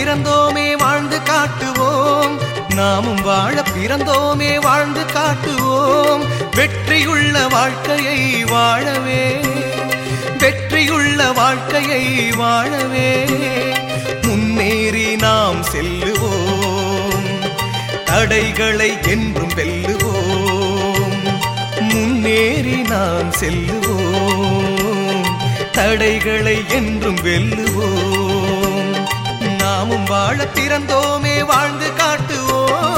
பிறந்தோமே வாழ்ந்து காட்டுவோம் நாமும் வாழ பிறந்தோமே வாழ்ந்து காட்டுவோம் வெற்றியுள்ள வாழ்க்கையை வாழவே வெற்றியுள்ள வாழ்க்கையை வாழவே முன்னேறி நாம் செல்லுவோம் தடைகளை என்றும் வெல்லுவோம் முன்னேறி நாம் செல்லுவோம் தடைகளை என்றும் வெல்லுவோம் நாமும் வாழ பிறந்தோமே வாழ்ந்து காட்டுவோம்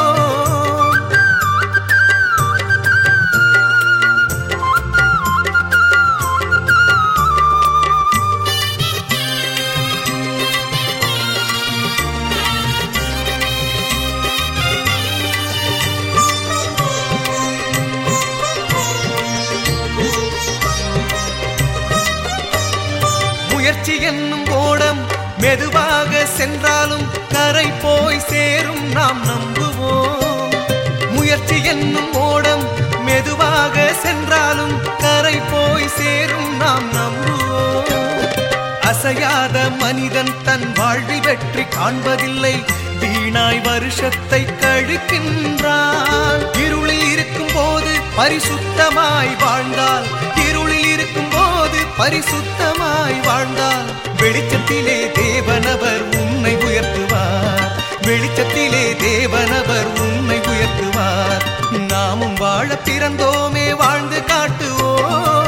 முயற்சி என்னும் ஓடம் மெதுவாக சென்றாலும் கரை போய் சேரும் நாம் நம்புவோம் முயற்சி என்னும் ஓடம் மெதுவாக சென்றாலும் கரை போய் சேரும் நாம் நம்புவோம் அசையாத மனிதன் தன் வாழ்வில் வெற்றி காண்பதில்லை வீணாய் வருஷத்தை கழிக்கின்றான் இருளில் இருக்கும் போது பரிசுத்தமாய் வாழ்ந்தால் இருளில் இருக்கும் போது பரிசுத்தமாய் வாழ்ந்தால் வெளிச்சத்திலே தேவனவர் உன்னை உயர்த்துவார் வெளிச்சத்திலே தேவனவர் உன்னை உயர்த்துவார் நாமும் வாழ பிறந்தோமே வாழ்ந்து காட்டுவோம்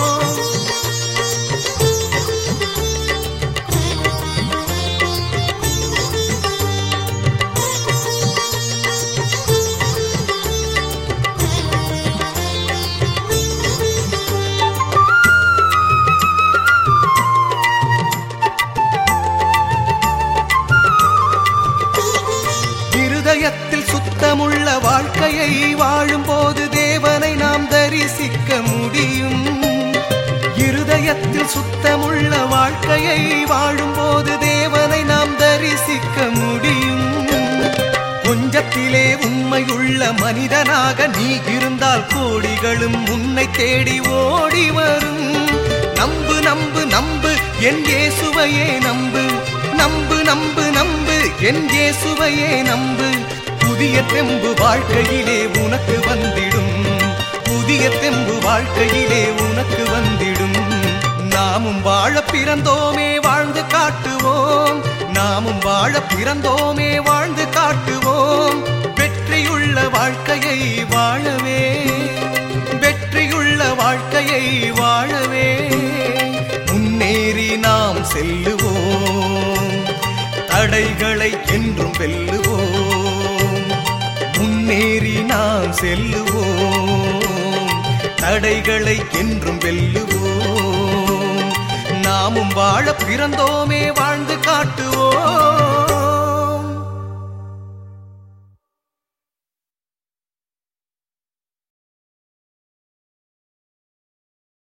இருதயத்தில் சுத்தமுள்ள வாழ்க்கையை வாழும்போது தேவனை நாம் தரிசிக்க முடியும் இருதயத்தில் சுத்தமுள்ள வாழ்க்கையை வாழும்போது தேவனை நாம் தரிசிக்க முடியும் கொஞ்சத்திலே உண்மையுள்ள மனிதனாக நீ இருந்தால் கோடிகளும் உன்னை தேடி ஓடி வரும் நம்பு நம்பு நம்பு என் இயேசுவையே நம்பு நம்பு நம்பு நம்பு என் இயேசுவையே நம்பு புதிய தெம்பு வாழ்க்கையிலே உனக்கு வந்திடும் புதிய தெம்பு வாழ்க்கையிலே உனக்கு வந்திடும் நாமும் வாழ பிறந்தோமே வாழ்ந்து காட்டுவோம் நாமும் வாழ பிறந்தோமே வாழ்ந்து காட்டுவோம் வெற்றியுள்ள வாழ்க்கையை வாழவே வெற்றியுள்ள வாழ்க்கையை வாழவே முன்னேறி நாம் செல்லுவோம் தடைகளை என்றும் வெல்லுவோம் முன்னேறி நாம் செல்லுவோம் தடைகளை என்றும் வெல்லுவோம் நாமும் வாழ பிறந்தோமே வாழ்ந்து காட்டுவோம்